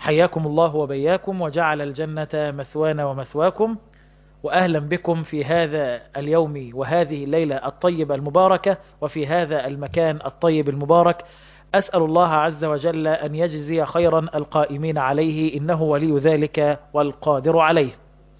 حياكم الله وبياكم وجعل الجنة مثوانا ومثواكم وأهلا بكم في هذا اليوم وهذه الليلة الطيبة المباركة وفي هذا المكان الطيب المبارك أسأل الله عز وجل أن يجزي خيرا القائمين عليه إنه ولي ذلك والقادر عليه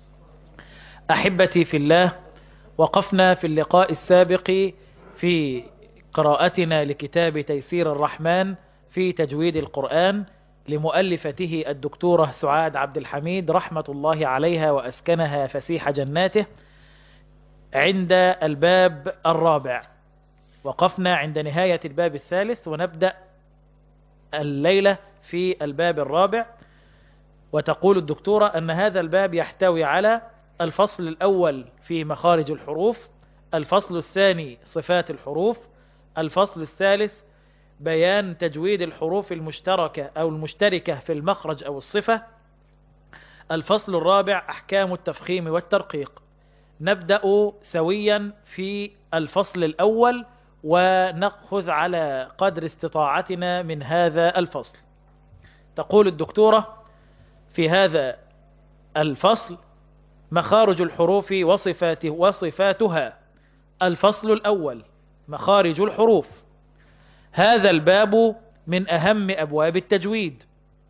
أحبتي في الله وقفنا في اللقاء السابق في قراءتنا لكتاب تيسير الرحمن في تجويد القرآن لمؤلفته الدكتورة سعاد عبد الحميد رحمة الله عليها وأسكنها فسيح جناته عند الباب الرابع وقفنا عند نهاية الباب الثالث ونبدأ الليلة في الباب الرابع وتقول الدكتورة أن هذا الباب يحتوي على الفصل الأول في مخارج الحروف الفصل الثاني صفات الحروف الفصل الثالث بيان تجويد الحروف المشتركة أو المشتركة في المخرج أو الصفة الفصل الرابع أحكام التفخيم والترقيق نبدأ سويا في الفصل الأول ونأخذ على قدر استطاعتنا من هذا الفصل تقول الدكتورة في هذا الفصل مخارج الحروف وصفاته وصفاتها الفصل الأول مخارج الحروف هذا الباب من أهم أبواب التجويد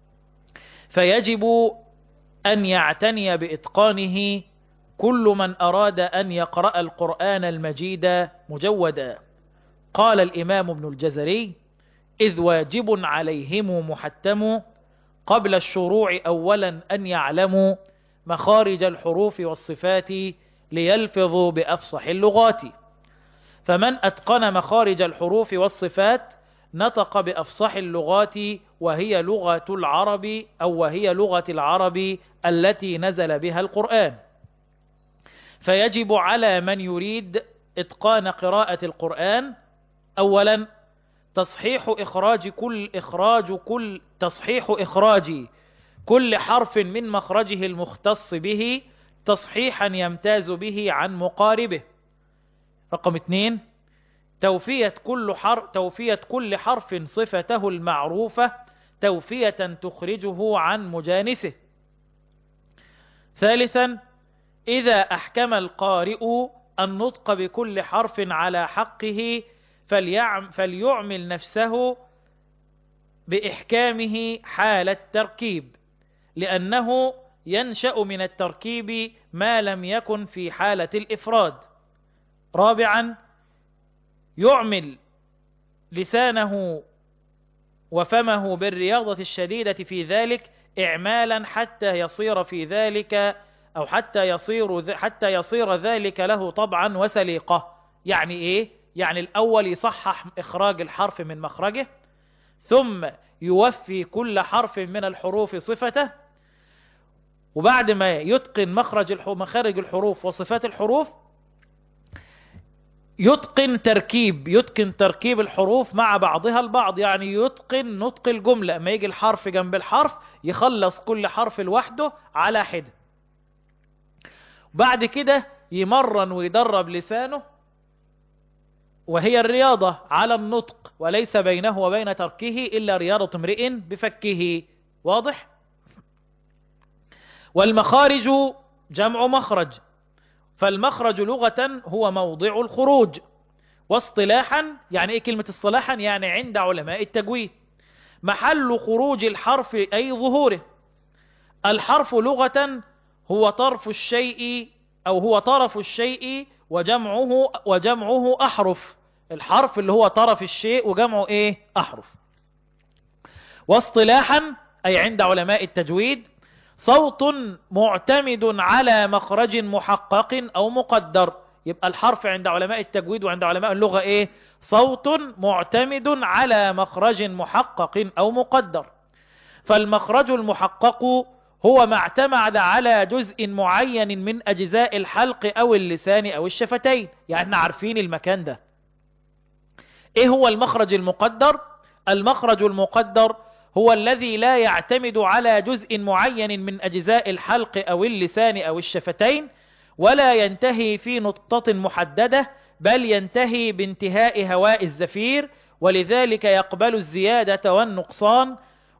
فيجب أن يعتني بإتقانه كل من أراد أن يقرأ القرآن المجيد مجودا قال الإمام ابن الجزري إذ واجب عليهم محتم قبل الشروع أولا أن يعلموا مخارج الحروف والصفات ليلفظوا بأفصح اللغات فمن أتقن مخارج الحروف والصفات نطق بأفصح اللغات وهي لغة العرب أو وهي لغة العرب التي نزل بها القرآن فيجب على من يريد إتقان قراءة القرآن أولا تصحيح إخراج كل إخراج كل تصحيح إخراج كل حرف من مخرجه المختص به تصحيحا يمتاز به عن مقاربه رقم اثنين توفية كل حرف توفية كل حرف صفته المعروفة توفية تخرجه عن مجانسه ثالثا إذا أحكم القارئ النطق بكل حرف على حقه فليعم فليعمل نفسه بإحكامه حال التركيب لأنه ينشأ من التركيب ما لم يكن في حالة الإفراد رابعا يعمل لسانه وفمه بالرياضة الشديدة في ذلك إعمالا حتى يصير في ذلك أو حتى يصير حتى يصير ذلك له طبعا وسليقة يعني إيه؟ يعني الأول يصحح إخراج الحرف من مخرجه ثم يوفي كل حرف من الحروف صفته وبعد ما يتقن مخرج مخارج الحروف وصفات الحروف يتقن تركيب يتقن تركيب الحروف مع بعضها البعض يعني يتقن نطق الجملة ما يجي الحرف جنب الحرف يخلص كل حرف لوحده على حدة بعد كده يمرن ويدرب لسانه وهي الرياضة على النطق وليس بينه وبين تركه إلا رياضة امرئ بفكه واضح والمخارج جمع مخرج فالمخرج لغة هو موضع الخروج واصطلاحا يعني ايه كلمة اصطلاحا يعني عند علماء التجويد محل خروج الحرف أي ظهوره الحرف لغة هو طرف الشيء أو هو طرف الشيء وجمعه وجمعه أحرف الحرف اللي هو طرف الشيء وجمعه إيه أحرف واصطلاحا أي عند علماء التجويد صوت معتمد على مخرج محقق أو مقدر يبقى الحرف عند علماء التجويد وعند علماء اللغة إيه صوت معتمد على مخرج محقق أو مقدر فالمخرج المحقق هو ما اعتمد على جزء معين من أجزاء الحلق أو اللسان أو الشفتين يعني احنا عارفين المكان ده ايه هو المخرج المقدر المخرج المقدر هو الذي لا يعتمد على جزء معين من أجزاء الحلق أو اللسان أو الشفتين ولا ينتهي في نقطة محددة بل ينتهي بانتهاء هواء الزفير ولذلك يقبل الزيادة والنقصان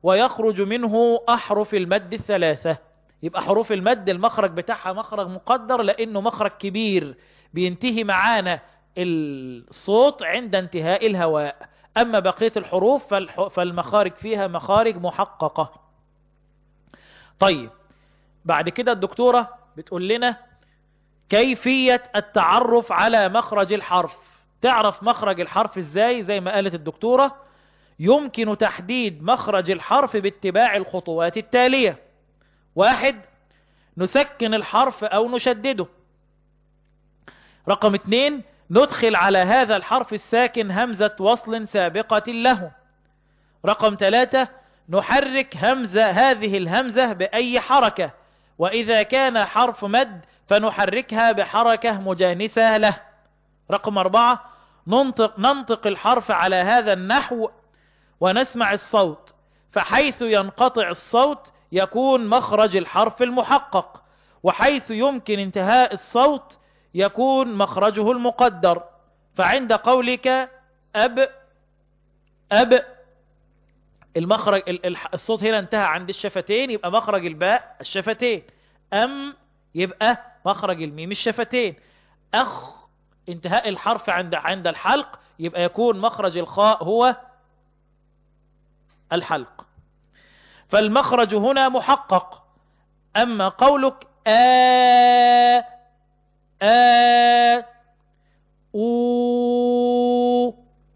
ويخرج منه أحرف المد الثلاثة يبقى حروف المد المخرج بتاعها مخرج مقدر لأنه مخرج كبير بينتهي معانا الصوت عند انتهاء الهواء أما بقية الحروف فالمخارج فيها مخارج محققة طيب بعد كده الدكتورة بتقول لنا كيفية التعرف على مخرج الحرف تعرف مخرج الحرف ازاي زي ما قالت الدكتورة يمكن تحديد مخرج الحرف باتباع الخطوات التالية واحد نسكن الحرف او نشدده رقم اتنين ندخل على هذا الحرف الساكن همزة وصل سابقة له رقم ثلاثة نحرك همزة هذه الهمزة بأي حركة وإذا كان حرف مد فنحركها بحركة مجانسة له رقم أربعة ننطق, ننطق الحرف على هذا النحو ونسمع الصوت فحيث ينقطع الصوت يكون مخرج الحرف المحقق وحيث يمكن انتهاء الصوت يكون مخرجه المقدر فعند قولك أب أب المخرج الصوت هنا انتهى عند الشفتين يبقى مخرج الباء الشفتين أم يبقى مخرج الميم الشفتين أخ انتهاء الحرف عند عند الحلق يبقى يكون مخرج الخاء هو الحلق فالمخرج هنا محقق أما قولك آ آ أو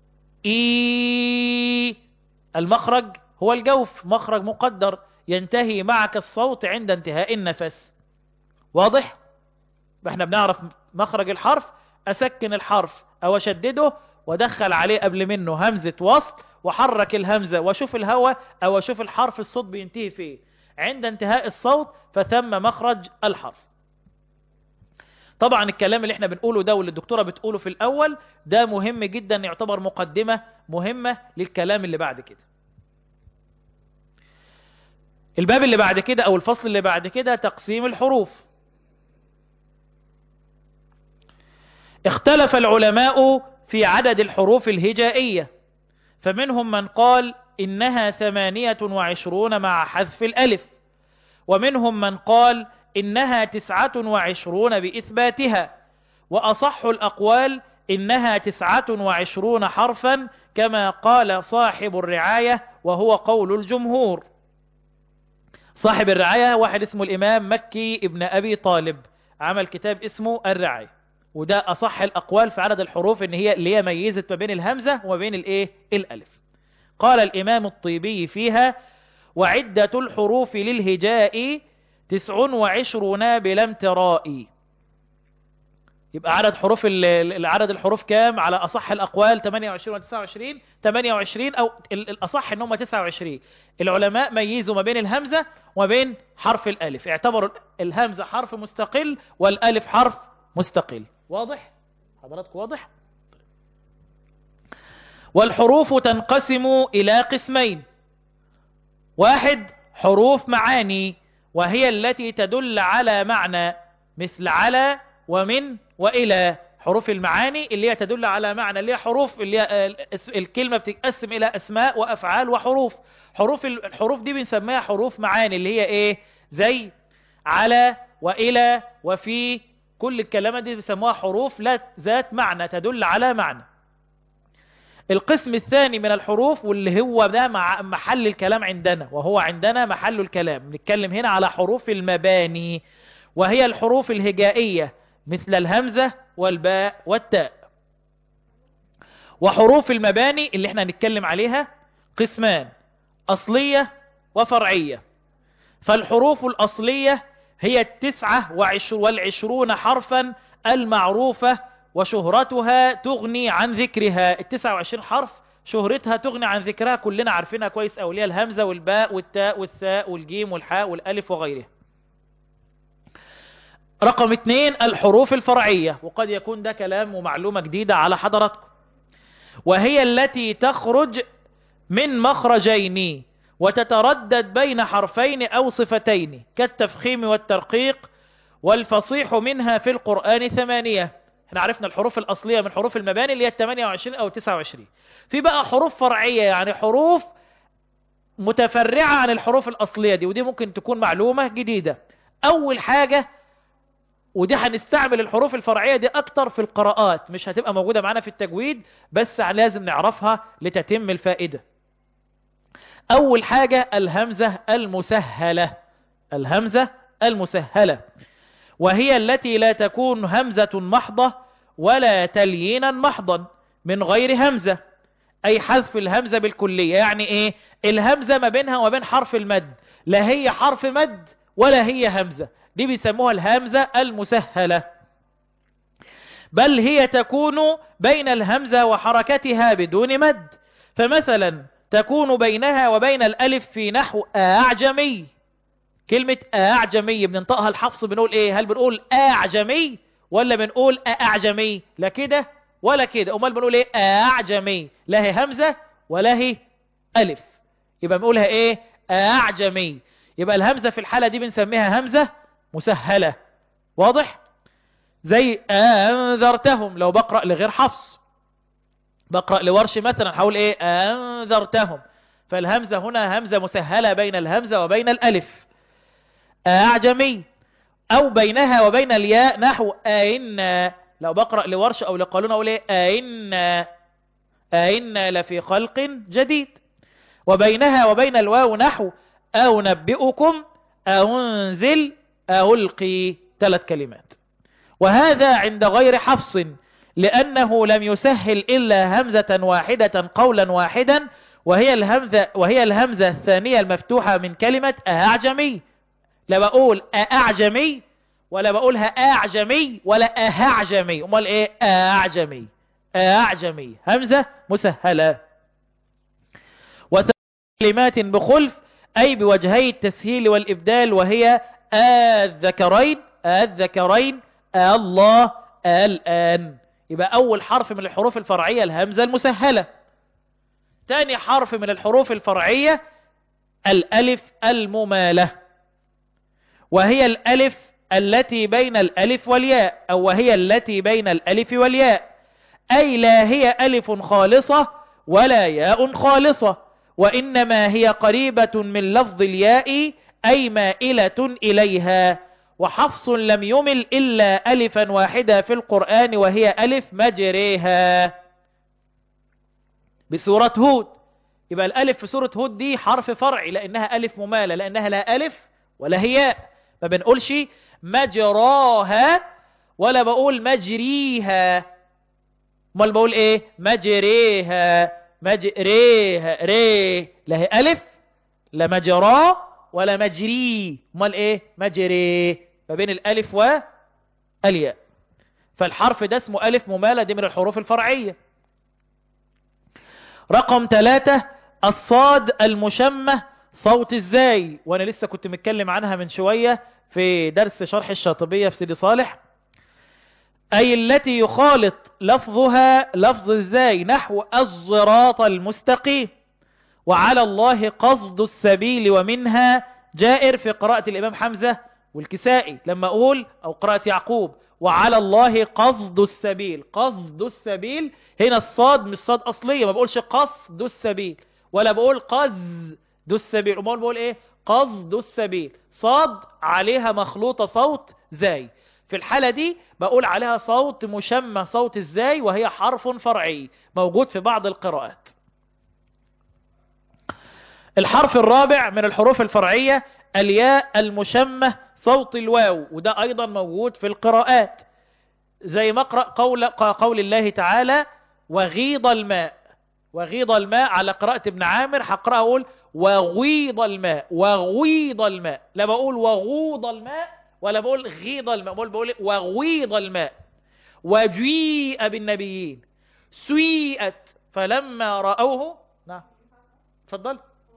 إي المخرج هو الجوف مخرج مقدر ينتهي معك الصوت عند انتهاء النفس واضح؟ احنا بنعرف مخرج الحرف أسكن الحرف أو أشدده ودخل عليه قبل منه همزة وصل وحرك الهمزة واشوف الهواء أو أشوف الحرف الصوت بينتهي فيه عند انتهاء الصوت فثم مخرج الحرف طبعا الكلام اللي احنا بنقوله ده واللي الدكتورة بتقوله في الأول ده مهم جدا يعتبر مقدمة مهمة للكلام اللي بعد كده الباب اللي بعد كده أو الفصل اللي بعد كده تقسيم الحروف اختلف العلماء في عدد الحروف الهجائية فمنهم من قال إنها ثمانية وعشرون مع حذف الألف ومنهم من قال إنها تسعة وعشرون بإثباتها وأصح الأقوال إنها تسعة وعشرون حرفا كما قال صاحب الرعاية وهو قول الجمهور صاحب الرعاية واحد اسمه الإمام مكي ابن أبي طالب عمل كتاب اسمه الرعاية وده أصح الأقوال في عدد الحروف إن هي اللي هي ميزت ما بين الهمزة وما بين الإيه الألف قال الإمام الطيبي فيها وعدة الحروف للهجاء تسع وعشرون بلا امتراء يبقى عدد حروف عدد الحروف كام على أصح الأقوال 28 و 29 28 أو الأصح إن هم 29 العلماء ميزوا ما بين الهمزة وما بين حرف الألف اعتبروا الهمزة حرف مستقل والألف حرف مستقل واضح حضراتكم واضح والحروف تنقسم إلى قسمين واحد حروف معاني وهي التي تدل على معنى مثل على ومن وإلى حروف المعاني اللي هي تدل على معنى اللي هي حروف اللي هي الكلمة بتتقسم إلى أسماء وأفعال وحروف حروف الحروف دي بنسميها حروف معاني اللي هي إيه زي على وإلى وفي كل الكلمات دي بيسموها حروف لا ذات معنى تدل على معنى القسم الثاني من الحروف واللي هو ده مع محل الكلام عندنا وهو عندنا محل الكلام نتكلم هنا على حروف المباني وهي الحروف الهجائية مثل الهمزة والباء والتاء وحروف المباني اللي احنا نتكلم عليها قسمان أصلية وفرعية فالحروف الأصلية هي التسعة والعشرون حرفا المعروفة وشهرتها تغني عن ذكرها التسعة وعشرين حرف شهرتها تغني عن ذكرها كلنا عارفينها كويس أولياء الهمزة والباء والتاء والثاء والجيم والحاء والألف وغيرها رقم اثنين الحروف الفرعية وقد يكون ده كلام ومعلومة جديدة على حضراتكم وهي التي تخرج من مخرجين وتتردد بين حرفين أو صفتين كالتفخيم والترقيق والفصيح منها في القرآن ثمانية احنا عرفنا الحروف الأصلية من حروف المباني اللي هي 28 أو 29 في بقى حروف فرعية يعني حروف متفرعة عن الحروف الأصلية دي ودي ممكن تكون معلومة جديدة أول حاجة ودي هنستعمل الحروف الفرعية دي أكتر في القراءات مش هتبقى موجودة معانا في التجويد بس لازم نعرفها لتتم الفائدة أول حاجة الهمزة المسهلة الهمزة المسهلة وهي التي لا تكون همزة محضة ولا تليينا محضا من غير همزة أي حذف الهمزة بالكلية يعني إيه الهمزة ما بينها وبين حرف المد لا هي حرف مد ولا هي همزة دي بيسموها الهمزة المسهلة بل هي تكون بين الهمزة وحركتها بدون مد فمثلا تكون بينها وبين الألف في نحو أعجمي كلمة أعجمي بننطقها الحفص بنقول إيه هل بنقول أعجمي ولا بنقول أعجمي لا كده ولا كده أمال بنقول إيه أعجمي لا هي همزة ولا هي ألف يبقى بنقولها إيه أعجمي يبقى الهمزة في الحالة دي بنسميها همزة مسهلة واضح زي أنذرتهم لو بقرأ لغير حفص بقرأ لورش مثلا هقول إيه أنذرتهم فالهمزة هنا همزة مسهلة بين الهمزة وبين الألف أعجمي أو بينها وبين الياء نحو أئنا لو بقرأ لورش أو لقالون أقول إيه أئنا أئنا لفي خلق جديد وبينها وبين الواو نحو أو نبئكم أو انزل أو ألقي ثلاث كلمات وهذا عند غير حفص لأنه لم يسهل إلا همزة واحدة قولا واحدا وهي الهمزة, وهي الهمزة الثانية المفتوحة من كلمة أعجمي لا بقول أعجمي ولا بقولها أعجمي ولا أهعجمي أمال إيه أعجمي أعجمي همزة مسهلة وكلمات بخلف أي بوجهي التسهيل والإبدال وهي الذكرين الذكرين الله الآن يبقى أول حرف من الحروف الفرعية الهمزة المسهلة تاني حرف من الحروف الفرعية الألف الممالة وهي الألف التي بين الألف والياء أو وهي التي بين الألف والياء أي لا هي ألف خالصة ولا ياء خالصة وإنما هي قريبة من لفظ الياء أي مائلة إليها وحفص لم يمل إلا ألفا واحدة في القرآن وهي ألف مجريها بسورة هود يبقى الألف في سورة هود دي حرف فرعي لأنها ألف ممالة لأنها لا ألف ولا هي ما بنقولش مجراها ولا بقول مجريها امال بقول ايه مجريها مجريها ري لا هي ألف لا مجراه ولا مجري امال ايه مجري ما بين الالف والياء فالحرف ده اسمه الف ممالة دي من الحروف الفرعية رقم ثلاثة الصاد المشمة صوت ازاي وانا لسه كنت متكلم عنها من شوية في درس شرح الشاطبية في سيدي صالح أي التي يخالط لفظها لفظ ازاي نحو الصراط المستقيم وعلى الله قصد السبيل ومنها جائر في قراءة الإمام حمزة والكسائي لما أقول أو قراءة يعقوب وعلى الله قصد السبيل قصد السبيل هنا الصاد مش صاد أصلية ما بقولش قصد السبيل ولا بقول قصد السبيل أمال بقول إيه قصد السبيل صاد عليها مخلوطة صوت زاي في الحالة دي بقول عليها صوت مشمى صوت الزاي وهي حرف فرعي موجود في بعض القراءات الحرف الرابع من الحروف الفرعية الياء المشمة صوت الواو وده أيضا موجود في القراءات زي ما اقرأ قول, قول الله تعالى وغيض الماء وغيض الماء على قراءة ابن عامر هقرأ أقول وغيض الماء وغيض الماء لا بقول وغوض الماء ولا بقول غيض الماء بقول, بقول وغيض الماء وجيء بالنبيين سيئت فلما رأوه نعم اتفضل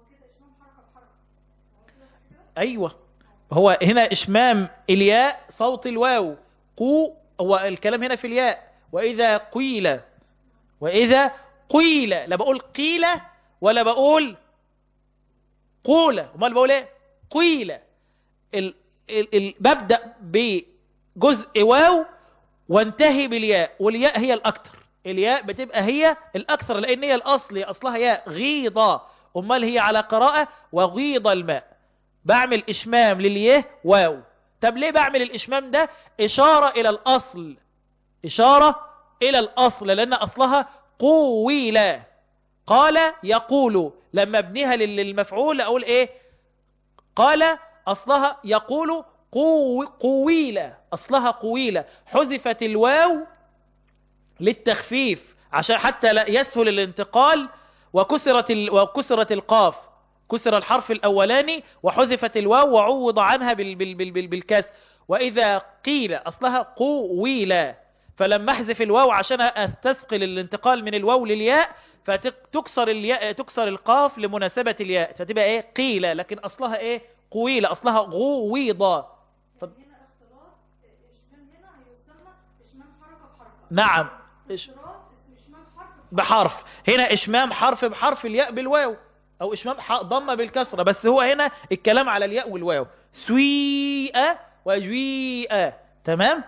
ايوه هو هنا اشمام الياء صوت الواو قو هو الكلام هنا في الياء واذا قيل واذا قيل لا بقول قيل ولا بقول قول امال بقول ايه قيل ال ال ال ببدا بجزء واو وانتهي بالياء والياء هي الاكثر الياء بتبقى هي الاكثر لان هي الاصل اصلها ياء غيضه امال هي على قراءة وغيض الماء بعمل اشمام لليه واو طب ليه بعمل الاشمام ده اشارة الى الاصل اشارة الى الاصل لان اصلها قويلة قال يقول لما ابنيها للمفعول اقول ايه قال اصلها يقول قو قويلة اصلها قويلة حذفت الواو للتخفيف عشان حتى لا يسهل الانتقال وكسرت ال... وكسرت القاف كسر الحرف الاولاني وحذفت الواو وعوض عنها بال... بال... بال... بال... بالكسر واذا قيل اصلها قويلة فلما احذف الواو عشان استثقل الانتقال من الواو للياء فتكسر الياء تكسر القاف لمناسبة الياء فتبقى ايه قيلة لكن اصلها ايه قويلة اصلها غويضة ف... هنا اختلاط اشمام هنا هيسمى اشمام حركة بحركة نعم إش... اختلاط اسمه اشمام حرف بحرف هنا اشمام حرف بحرف الياء بالواو او اشمام ح- ضمه بالكسره بس هو هنا الكلام على الياء والواو سويئه وجويئه تمام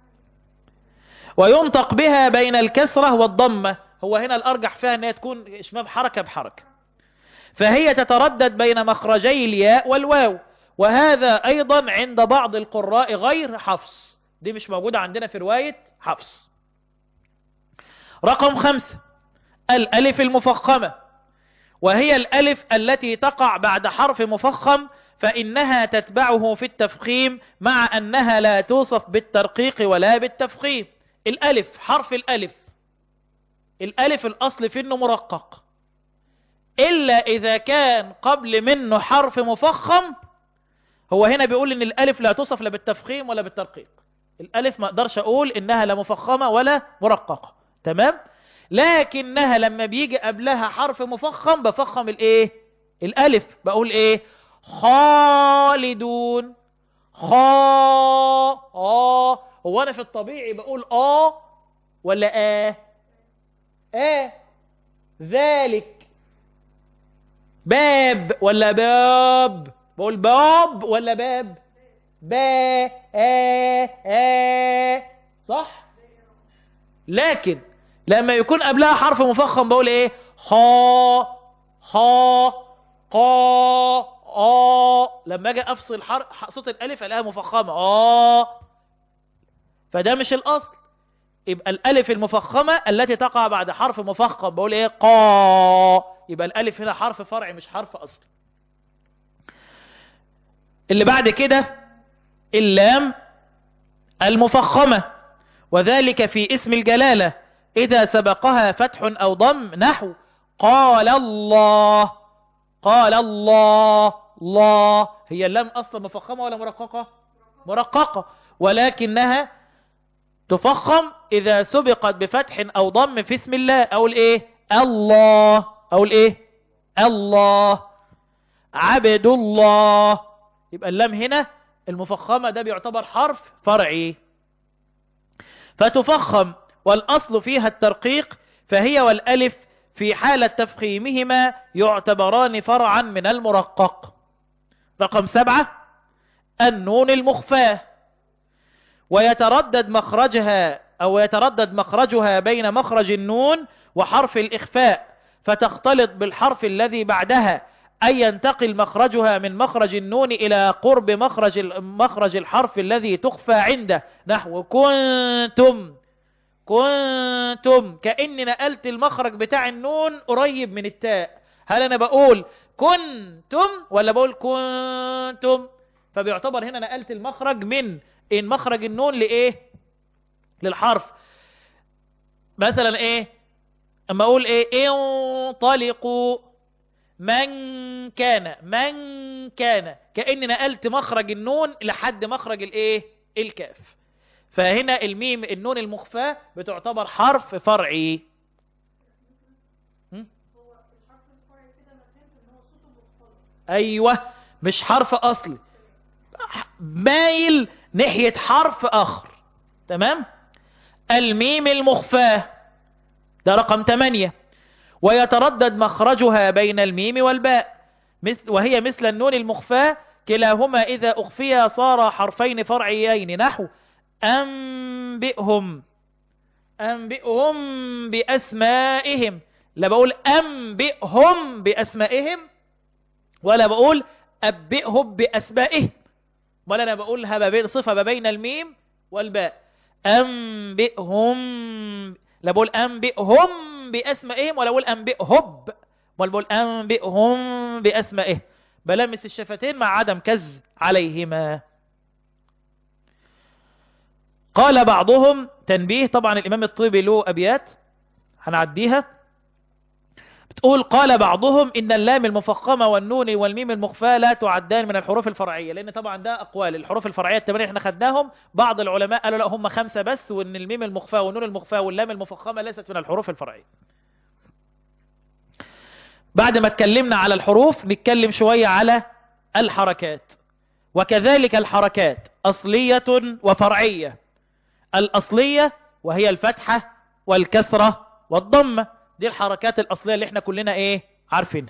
وينطق بها بين الكسره والضمه هو هنا الارجح فيها ان هي تكون اشمام حركه بحركه فهي تتردد بين مخرجي الياء والواو وهذا ايضا عند بعض القراء غير حفص دي مش موجوده عندنا في روايه حفص رقم خمسة الألف المفخمة وهي الألف التي تقع بعد حرف مفخم فإنها تتبعه في التفخيم مع أنها لا توصف بالترقيق ولا بالتفخيم الألف حرف الألف الألف الأصل في إنه مرقق إلا إذا كان قبل منه حرف مفخم هو هنا بيقول إن الألف لا توصف لا بالتفخيم ولا بالترقيق الألف ما أقدرش أقول إنها لا مفخمة ولا مرققة تمام لكنها لما بيجي قبلها حرف مفخم بفخم الايه الالف بقول ايه خالدون خا اه هو انا في الطبيعي بقول اه ولا اه اه ذلك باب ولا باب بقول باب ولا باب با آه آه صح لكن لما يكون قبلها حرف مفخم بقول ايه خا خا قا آ لما اجي افصل حر... صوت الالف الاقيها مفخمه اه فده مش الاصل يبقى الالف المفخمه التي تقع بعد حرف مفخم بقول ايه قا يبقى الالف هنا حرف فرعي مش حرف اصلي اللي بعد كده اللام المفخمه وذلك في اسم الجلاله إذا سبقها فتح أو ضم نحو قال الله قال الله الله هي اللام أصلا مفخمة ولا مرققة مرققة ولكنها تفخم إذا سبقت بفتح أو ضم في اسم الله أو الإيه الله أو الإيه الله عبد الله يبقى اللام هنا المفخمة ده بيعتبر حرف فرعي فتفخم والأصل فيها الترقيق فهي والألف في حالة تفخيمهما يعتبران فرعا من المرقق رقم سبعة النون المخفاة ويتردد مخرجها أو يتردد مخرجها بين مخرج النون وحرف الإخفاء فتختلط بالحرف الذي بعدها أي ينتقل مخرجها من مخرج النون إلى قرب مخرج مخرج الحرف الذي تخفى عنده نحو كنتم كنتم كأني نقلت المخرج بتاع النون قريب من التاء هل أنا بقول كنتم ولا بقول كنتم فبيعتبر هنا نقلت المخرج من إن مخرج النون لإيه للحرف مثلا إيه أما أقول إيه انطلقوا من كان من كان كأني نقلت مخرج النون لحد مخرج الإيه الكاف فهنا الميم النون المخفاة بتعتبر حرف فرعي هم؟ هو الحرف الفرعي كده انا فهمت ان هو صوته مختلط ايوه مش حرف اصلي مايل ناحية حرف اخر تمام الميم المخفاة ده رقم 8 ويتردد مخرجها بين الميم والباء مثل وهي مثل النون المخفاة كلاهما إذا أخفيا صار حرفين فرعيين نحو أنبئهم أنبئهم بأسمائهم لا بقول أنبئهم بأسمائهم ولا بقول أبئهم بأسمائهم ولا أنا بقولها ما بين صفة ما بين الميم والباء أنبئهم لا بقول أنبئهم بأسمائهم ولا بقول أنبئهم ولا بقول أنبئهم بأسمائهم بلمس الشفتين مع عدم كز عليهما قال بعضهم تنبيه طبعا الإمام الطيبي له أبيات هنعديها بتقول قال بعضهم إن اللام المفخمة والنون والميم المخفاة لا تعدان من الحروف الفرعية لأن طبعا ده أقوال الحروف الفرعية التمانية احنا خدناهم بعض العلماء قالوا لا هم خمسة بس وإن الميم المخفاة والنون المخفاة واللام المفخمة ليست من الحروف الفرعية بعد ما اتكلمنا على الحروف نتكلم شوية على الحركات وكذلك الحركات أصلية وفرعية الأصلية وهي الفتحة والكسرة والضمة دي الحركات الأصلية اللي احنا كلنا ايه عارفينها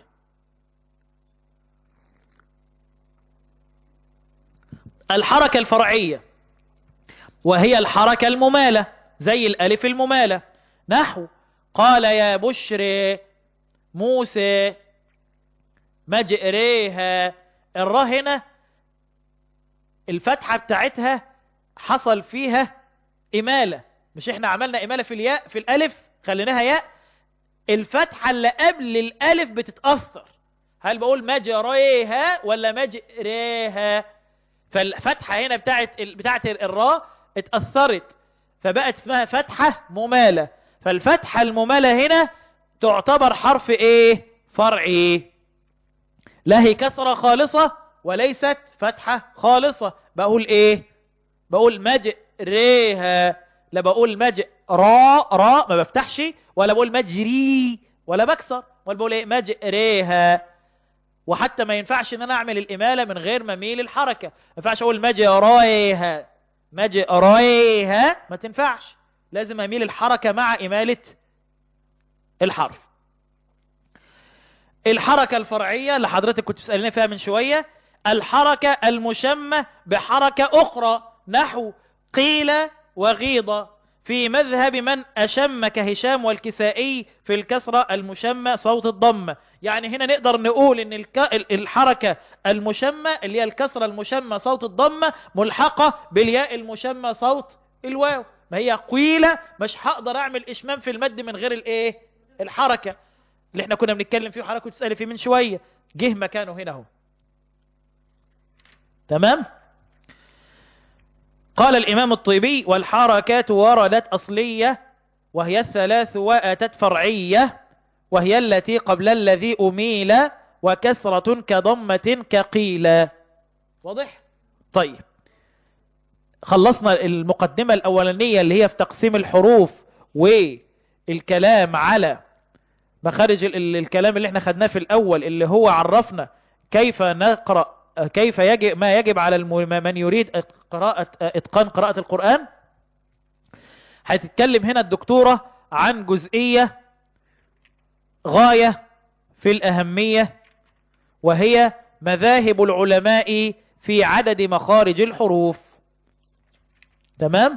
الحركة الفرعية وهي الحركة الممالة زي الألف الممالة نحو قال يا بشر موسى مجئريها الراء هنا الفتحة بتاعتها حصل فيها إمالة مش احنا عملنا إمالة في الياء في الألف خليناها ياء الفتحة اللي قبل الألف بتتأثر هل بقول مجريها ولا مجريها فالفتحة هنا بتاعت بتاعت الراء اتأثرت فبقت اسمها فتحة ممالة فالفتحة الممالة هنا تعتبر حرف ايه فرعي لا هي كسرة خالصة وليست فتحة خالصة بقول ايه بقول مجريها لا بقول مج را را ما بفتحش ولا بقول مجري ولا بكسر ولا بقول ايه مجريها وحتى ما ينفعش ان انا اعمل الاماله من غير ما اميل الحركه ما ينفعش اقول مجريها مجريها ما تنفعش لازم اميل الحركه مع اماله الحرف الحركه الفرعيه اللي حضرتك كنت تسالني فيها من شويه الحركه المشمه بحركه اخرى نحو قيل وغيض في مذهب من أشم كهشام والكسائي في الكسرة المشمة صوت الضمة يعني هنا نقدر نقول ان الك... الحركة المشمة اللي هي الكسرة المشمة صوت الضمة ملحقة بالياء المشمة صوت الواو ما هي قيلة مش هقدر اعمل اشمام في المد من غير الايه الحركة اللي احنا كنا بنتكلم فيه وحضرتك تسألي فيه من شوية جه مكانه هنا اهو تمام قال الإمام الطيبي والحركات وردت أصلية وهي الثلاث وأتت فرعية وهي التي قبل الذي أميل وكسرة كضمة كقيل واضح؟ طيب خلصنا المقدمة الأولانية اللي هي في تقسيم الحروف والكلام على مخارج الكلام اللي احنا خدناه في الأول اللي هو عرفنا كيف نقرأ كيف يجب ما يجب على من يريد قراءة اتقان قراءة القرآن هتتكلم هنا الدكتورة عن جزئية غاية في الأهمية وهي مذاهب العلماء في عدد مخارج الحروف تمام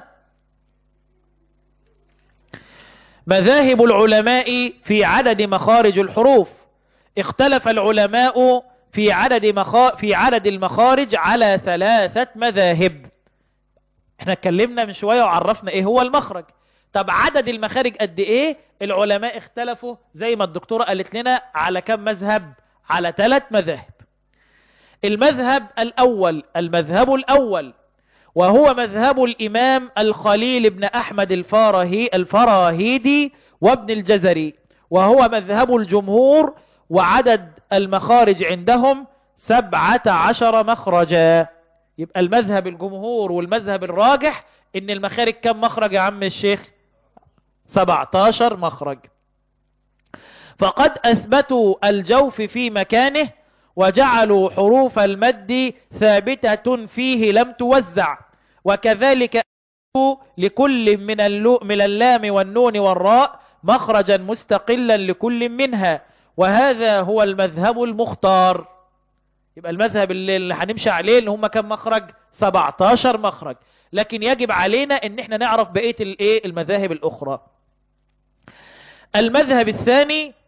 مذاهب العلماء في عدد مخارج الحروف اختلف العلماء في عدد مخا... في عدد المخارج على ثلاثة مذاهب احنا اتكلمنا من شوية وعرفنا ايه هو المخرج طب عدد المخارج قد ايه العلماء اختلفوا زي ما الدكتورة قالت لنا على كم مذهب على ثلاث مذاهب المذهب الاول المذهب الاول وهو مذهب الامام الخليل بن احمد الفارهي الفراهيدي وابن الجزري وهو مذهب الجمهور وعدد المخارج عندهم سبعة عشر مخرجا يبقى المذهب الجمهور والمذهب الراجح ان المخارج كم مخرج يا عم الشيخ 17 مخرج فقد اثبتوا الجوف في مكانه وجعلوا حروف المد ثابتة فيه لم توزع وكذلك لكل من, اللو من اللام والنون والراء مخرجا مستقلا لكل منها وهذا هو المذهب المختار يبقى المذهب اللي هنمشي عليه اللي هم كم مخرج 17 مخرج لكن يجب علينا ان احنا نعرف بقية الايه المذاهب الاخرى المذهب الثاني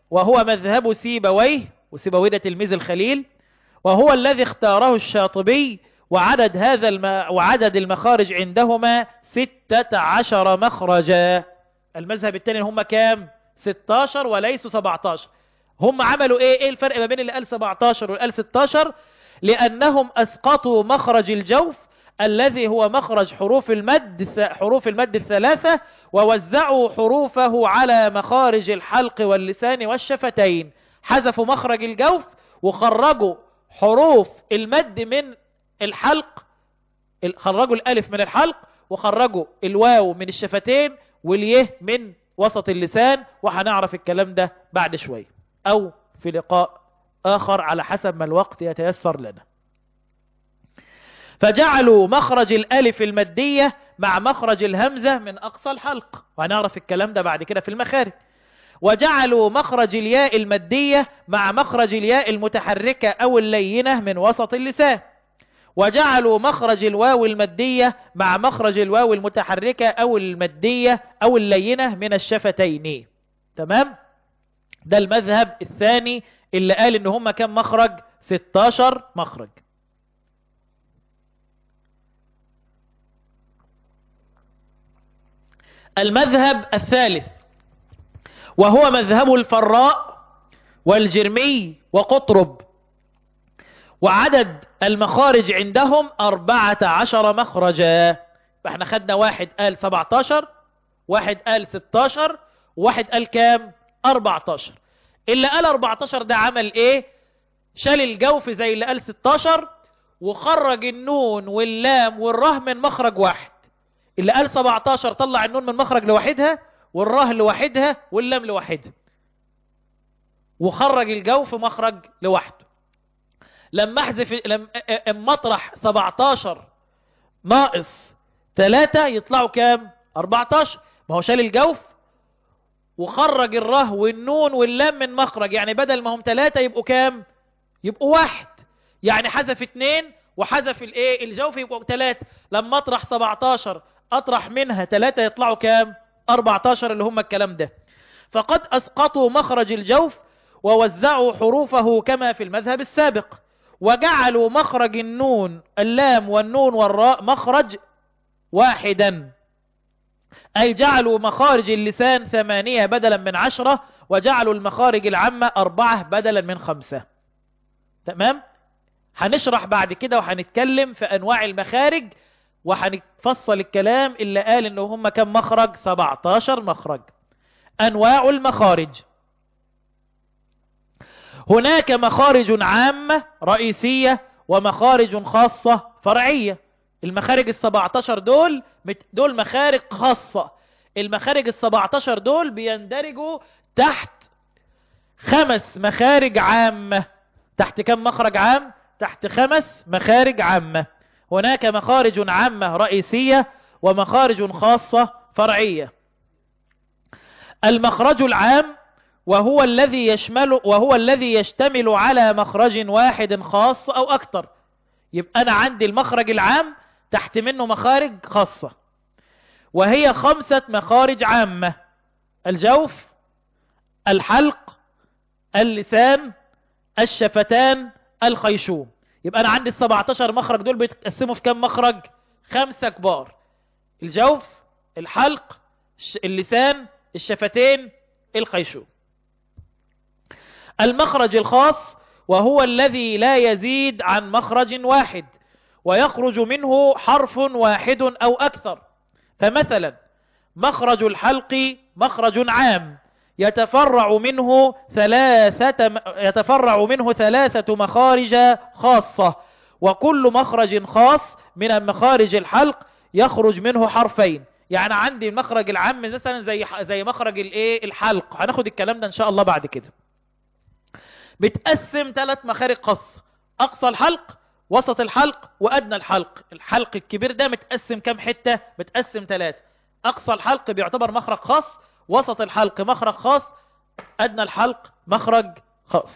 وهو مذهب سيبويه وسيبويه ده تلميذ الخليل وهو الذي اختاره الشاطبي وعدد هذا الم... وعدد المخارج عندهما ستة عشر مخرجا المذهب الثاني هم كام 16 وليسوا 17 هم عملوا ايه ايه الفرق ما بين اللي قال 17 واللي قال 16 لانهم اسقطوا مخرج الجوف الذي هو مخرج حروف المد حروف المد الثلاثة ووزعوا حروفه على مخارج الحلق واللسان والشفتين حذفوا مخرج الجوف وخرجوا حروف المد من الحلق خرجوا الالف من الحلق وخرجوا الواو من الشفتين واليه من وسط اللسان وهنعرف الكلام ده بعد شوية او في لقاء اخر على حسب ما الوقت يتيسر لنا فجعلوا مخرج الالف المادية مع مخرج الهمزة من اقصى الحلق وهنعرف الكلام ده بعد كده في المخارج وجعلوا مخرج الياء المادية مع مخرج الياء المتحركة او اللينة من وسط اللسان وجعلوا مخرج الواو المادية مع مخرج الواو المتحركة او المادية او اللينة من الشفتين تمام ده المذهب الثاني اللي قال ان هم كم مخرج 16 مخرج المذهب الثالث وهو مذهب الفراء والجرمي وقطرب وعدد المخارج عندهم أربعة عشر مخرجا فاحنا خدنا واحد قال سبعتاشر واحد قال ستاشر واحد قال كام أربعتاشر اللي قال أربعتاشر ده عمل ايه شال الجوف زي اللي قال ستاشر وخرج النون واللام والره من مخرج واحد اللي قال 17 طلع النون من مخرج لوحدها والره لوحدها واللام لوحدها وخرج الجوف مخرج لوحده لما احذف لما اما اطرح 17 ناقص 3 يطلعوا كام 14 ما هو شال الجوف وخرج الره والنون واللام من مخرج يعني بدل ما هم 3 يبقوا كام يبقوا واحد يعني حذف 2 وحذف الايه الجوف يبقوا 3 لما اطرح 17 اطرح منها 3 يطلعوا كام 14 اللي هم الكلام ده فقد اسقطوا مخرج الجوف ووزعوا حروفه كما في المذهب السابق وجعلوا مخرج النون اللام والنون والراء مخرج واحدا أي جعلوا مخارج اللسان ثمانية بدلا من عشرة وجعلوا المخارج العامة أربعة بدلا من خمسة تمام هنشرح بعد كده وهنتكلم في أنواع المخارج وهنفصل الكلام اللي قال إنه هم كم مخرج 17 مخرج أنواع المخارج هناك مخارج عامة رئيسية ومخارج خاصة فرعية المخارج السبعتاشر دول دول مخارج خاصة المخارج السبعتاشر دول بيندرجوا تحت خمس مخارج عامة تحت كم مخرج عام تحت خمس مخارج عامة هناك مخارج عامة رئيسية ومخارج خاصة فرعية المخرج العام وهو الذي يشمل وهو الذي يشتمل على مخرج واحد خاص او اكتر يبقى انا عندي المخرج العام تحت منه مخارج خاصة وهي خمسة مخارج عامة الجوف الحلق اللسان الشفتان الخيشوم يبقى انا عندي السبعتاشر مخرج دول بيتقسموا في كم مخرج خمسة كبار الجوف الحلق اللسان الشفتين الخيشوم المخرج الخاص وهو الذي لا يزيد عن مخرج واحد ويخرج منه حرف واحد أو أكثر فمثلا مخرج الحلق مخرج عام يتفرع منه ثلاثة يتفرع منه ثلاثة مخارج خاصة وكل مخرج خاص من مخارج الحلق يخرج منه حرفين يعني عندي المخرج العام مثلا زي زي مخرج الايه الحلق هناخد الكلام ده ان شاء الله بعد كده بتقسم ثلاث مخارج خاصة اقصى الحلق وسط الحلق وادنى الحلق الحلق الكبير ده متقسم كام حتة متقسم ثلاثة اقصى الحلق بيعتبر مخرج خاص وسط الحلق مخرج خاص ادنى الحلق مخرج خاص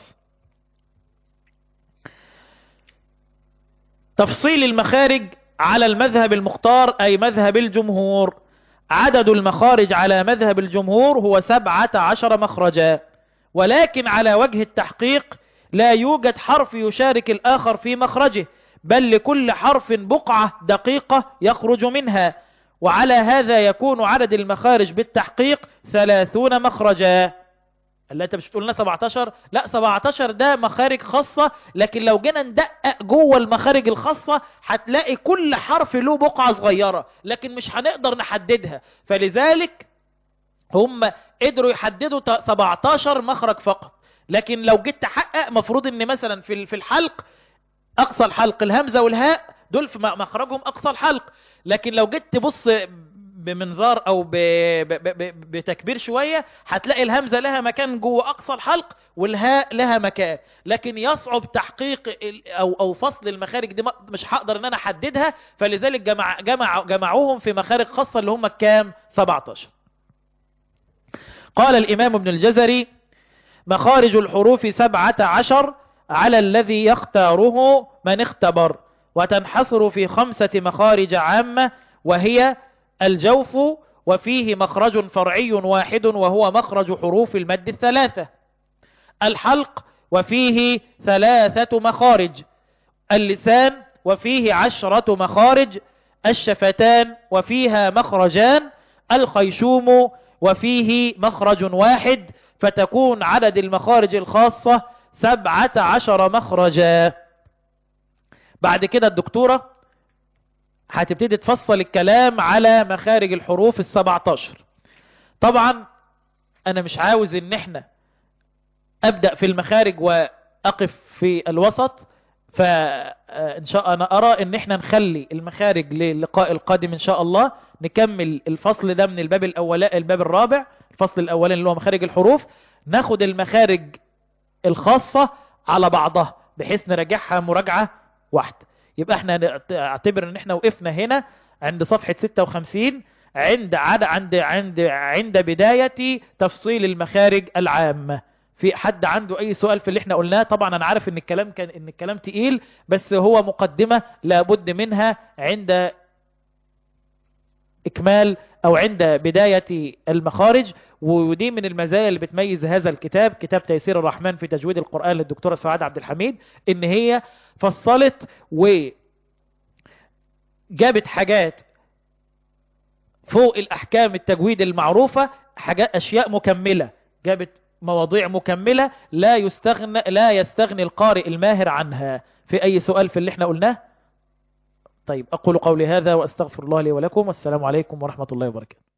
تفصيل المخارج على المذهب المختار اي مذهب الجمهور عدد المخارج على مذهب الجمهور هو سبعة عشر مخرجا ولكن على وجه التحقيق لا يوجد حرف يشارك الآخر في مخرجه بل لكل حرف بقعة دقيقة يخرج منها وعلى هذا يكون عدد المخارج بالتحقيق ثلاثون مخرجا اللي انت مش بتقول لنا 17 لا 17 ده مخارج خاصة لكن لو جينا ندقق جوه المخارج الخاصة هتلاقي كل حرف له بقعة صغيرة لكن مش هنقدر نحددها فلذلك هم قدروا يحددوا ت- 17 مخرج فقط لكن لو جيت تحقق مفروض ان مثلا في ال- في الحلق اقصى الحلق الهمزة والهاء دول في م- مخرجهم اقصى الحلق لكن لو جيت تبص بمنظار او ب... ب... ب... بتكبير شوية هتلاقي الهمزة لها مكان جوه اقصى الحلق والهاء لها مكان لكن يصعب تحقيق ال... او او فصل المخارج دي ما- مش هقدر ان انا احددها فلذلك جمع جمع جمعوهم في مخارج خاصة اللي هم كام 17 قال الامام ابن الجزري مخارج الحروف سبعة عشر على الذي يختاره من اختبر وتنحصر في خمسة مخارج عامة وهي الجوف وفيه مخرج فرعي واحد وهو مخرج حروف المد الثلاثة الحلق وفيه ثلاثة مخارج اللسان وفيه عشرة مخارج الشفتان وفيها مخرجان الخيشوم وفيه مخرج واحد فتكون عدد المخارج الخاصة سبعة عشر مخرجا بعد كده الدكتورة هتبتدي تفصل الكلام على مخارج الحروف السبعتاشر طبعا انا مش عاوز ان احنا ابدأ في المخارج واقف في الوسط فان شاء انا ارى ان احنا نخلي المخارج للقاء القادم ان شاء الله نكمل الفصل ده من الباب الاولاني الباب الرابع الفصل الاولاني اللي هو مخارج الحروف ناخد المخارج الخاصة على بعضها بحيث نراجعها مراجعة واحدة يبقى احنا نعتبر ان احنا وقفنا هنا عند صفحة 56 عند عد عند عند عند بداية تفصيل المخارج العامة في حد عنده اي سؤال في اللي احنا قلناه طبعا انا عارف ان الكلام كان ان الكلام تقيل بس هو مقدمة لابد منها عند اكمال او عند بداية المخارج ودي من المزايا اللي بتميز هذا الكتاب كتاب تيسير الرحمن في تجويد القرآن للدكتورة سعاد عبد الحميد ان هي فصلت وجابت حاجات فوق الاحكام التجويد المعروفة حاجات اشياء مكملة جابت مواضيع مكملة لا يستغنى لا يستغني القارئ الماهر عنها في اي سؤال في اللي احنا قلناه طيب اقول قولي هذا واستغفر الله لي ولكم والسلام عليكم ورحمة الله وبركاته